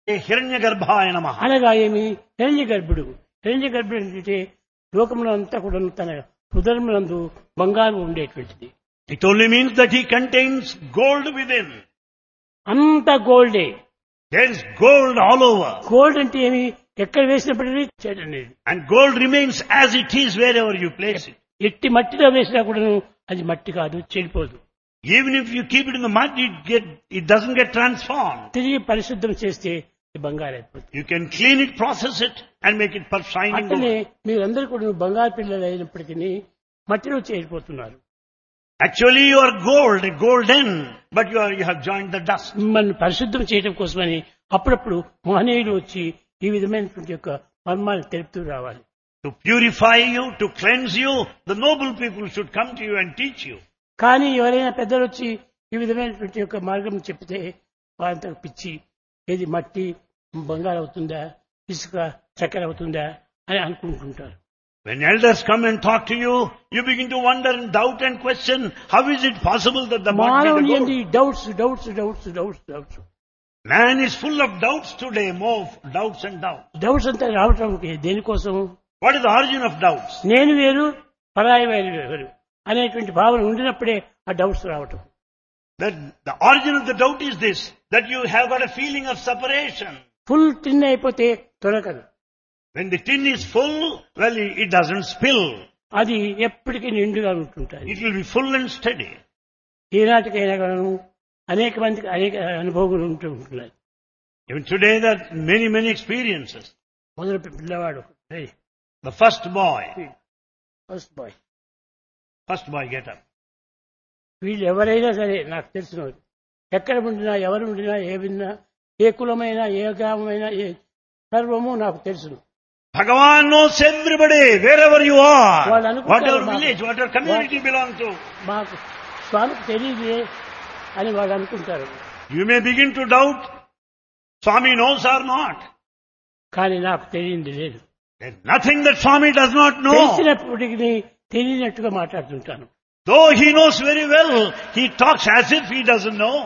హిరణ్యగర్భాయ నమ అనగా ఏమి హిరణ్య గర్భుడు హిరణ్య గర్భుడు అంటే లోకములో అంతా కూడా తన హృదయములందు బంగారం ఉండేటువంటిది It only means that he contains gold within. అంత గోల్డే There is gold all over. Gold అంటే ఏమి ఎక్కడ వేసినప్పటికీ చెడు అనేది And gold remains as it is wherever you place it. ఎట్టి మట్టిలో వేసినా కూడాను అది మట్టి కాదు చెడిపోదు Even if you keep it in the mud, it get, it doesn't get transformed. తిరిగి పరిశుద్ధం చేస్తే ఇది బంగారు అయిపోతుంది You can clean it, process it, and make it per shining అట్లనే gold. మీరందరూ కూడా బంగారు పిల్లలు అయినప్పటికీ మట్టిలో చేరిపోతున్నారు Actually, you are gold, a golden, but you, are, you have joined the dust. మిమ్మల్ని పరిశుద్ధం చేయడం కోసమని అప్పుడప్పుడు మహనీయులు వచ్చి ఈ విధమైనటువంటి యొక్క మర్మాలు తెలుపుతూ రావాలి To purify you, to cleanse you, the noble people should come to you and teach you. కానీ ఎవరైనా పెద్దలు వచ్చి ఈ విధమైనటువంటి యొక్క మార్గం చెప్తే వారంత పిచ్చి ఏది మట్టి బంగారు అవుతుందా ఇసుక చక్కెర అవుతుందా అని అనుకుంటుంటారు When elders come and talk to you, you begin to wonder and doubt and question, how is it possible that the mud మానవుని be the ఏంటి gold? Doubts doubts doubts doubts doubts Man is full of doubts today, more doubts and doubts. Doubts అంతా రావటం దేనికోసం What is the origin of doubts? నేను వేరు పరాయి వేరు వేరు అనేటువంటి భావన ఉండినప్పుడే ఆ డౌట్స్ రావటం That the origin of the doubt is this, that you have got a feeling of separation. Full టిన్ అయిపోతే తొలగదు When the tin is full, well, it it doesn't spill. అది ఎప్పటికీ నిండుగా ఉంటుంటాయి It will be full and steady. ఈనాటికైనా కూడాను అనేక మందికి అనేక అనుభవాలు ఉంటూ ఉంటున్నాయి Even today, there are many, many experiences. మొదలు పిల్లవాడు The first boy, first boy first boy get up. వీళ్ళు ఎవరైనా సరే నాకు తెలిసిన వాళ్ళు. ఎక్కడ ఉండినా ఎవరు ఉండినా ఏ విన్నా ఏ కులమైనా ఏ గ్రామమైనా ఏ సర్వము నాకు తెలుసును Bhagavan knows everybody, wherever you are, వాళ్ళు అనుకుంటారు whatever మాకు. village, whatever community belong to. మాకు స్వామికి తెలియదే అని వాళ్ళు అనుకుంటారు You may begin to doubt, Swami knows or not. కానీ నాకు తెలియంది లేదు There's nothing that Swami does not know. తెలిసినప్పటికీ తెలియనట్టుగా మాట్లాడుతుంటాను Though he knows very well, he talks as if he doesn't know.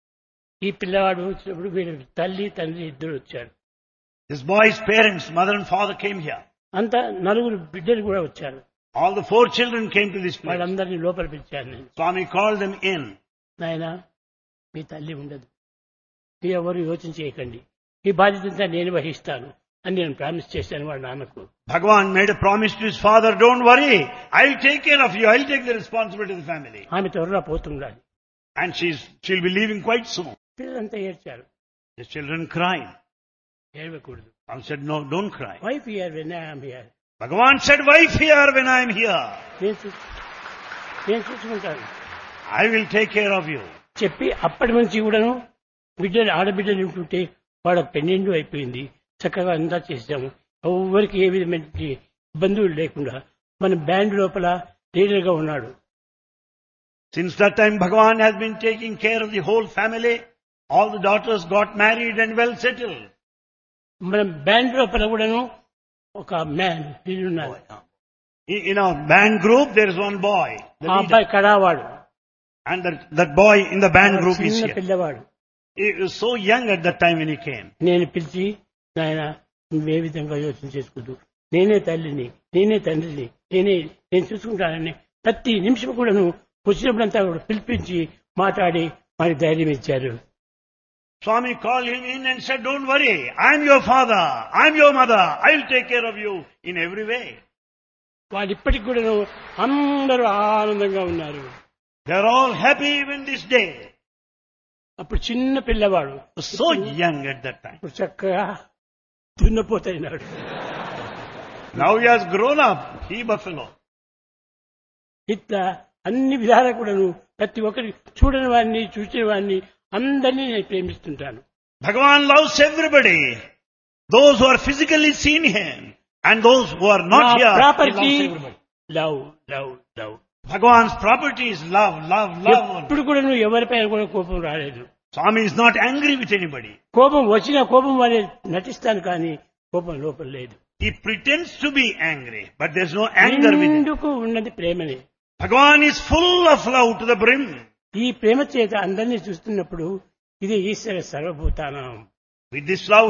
ఈ పిల్లవాడు వచ్చినప్పుడు వీళ్ళ తల్లి తండ్రి ఇద్దరు వచ్చారు This boy's parents, mother and father came here. అంతా నలుగురు బిడ్డలు కూడా వచ్చారు All the four children came to this place. వాళ్ళందరినీ లోపల పిలిచాను నేను Swami called them in. నాయన మీ తల్లి ఉండదు మీరు ఎవరు యోచన చేయకండి ఈ బాధ్యత నేను వహిస్తాను అని నేను ప్రామిస్ చేశాను వాళ్ళ నాన్నకు Bhagavan made a promise to his father, don't worry, I'll take care of you, I'll take the responsibility of the family. ఆమె త్వరగా పోతుండాలి And she's, she'll be leaving quite soon. పిల్లలంతా ఏడ్చారు The children cried. ఏడవకూడదు I said, no, don't cry. Wife year when I'm here Bhagavan said, wife here when I'm here. నేను చూ- నేను చూసుకుంటాను I will take care of you. చెప్పి అప్పటి నుంచి కూడాను బిడ్డలు ఆడబిడ్డలు ఉంటుంటే వాళ్ళకి పెన్నెండు అయిపోయింది చక్కగా అంతా చేసాము ఎవరికి ఏ విధమైన ఇబ్బందులు లేకుండా మన బ్యాండ్ లోపల లీడర్గా ఉన్నాడు Since that time, Bhagavan has been taking care of the whole family. All the daughters got married and well settled. మన బ్యాండ్ లోపల కూడాను ఒక మ్యాన్ ఉన్నారు In in our band group, there is one boy. the ఆ leader. అబ్బాయి కడావాడు And that, that boy in the band group is చిన్న here. పిల్లవాడు He was so young at that time when he came. నేను పిలిచి నాయన నువ్వే విధంగా యోచన చేసుకుంటూ నేనే తల్లిని నేనే తండ్రిని నేనే నేను చూసుకుంటానని ప్రతి నిమిషం కూడాను వచ్చినప్పుడంతా కూడా పిలిపించి మాట్లాడి మనకి ధైర్యం ఇచ్చారు Swami called him in and said, don't worry, I'm your father, I'm your mother, I'll take care of you in every way. వాళ్ళు ఇప్పటికి కూడాను అందరూ ఆనందంగా ఉన్నారు They're all happy even this day. అప్పుడు చిన్న పిల్లవాడు So young at that time. ఇప్పుడు చక్కగా దున్నపోతైనాడు Now he has grown up, he buffalo. ఇట్లా అన్ని విధాలా కూడాను ప్రతి ఒక్కరి చూడని వాడిని చూసిన వాడిని అందరినీ నేను ప్రేమిస్తుంటాను Bhagavan loves everybody. Those who are physically seen him and those who are not here, he property loves everybody. Love love love Bhagavan's property is love, love, love. ఎప్పుడు కూడా నువ్వు ఎవరిపైన కూడా కోపం రాలేదు Swami is not angry with anybody. కోపం వచ్చిన కోపం వల్ల నటిస్తాను కానీ కోపం లోపల లేదు He pretends to be angry, but there's no anger with him. ఎందుకు ఉన్నది ప్రేమనే Bhagavan is full of love to the brim. ఈ ప్రేమ చేత అందరినీ చూస్తున్నప్పుడు ఇది ఈశ్వర సర్వభూతానం With this love,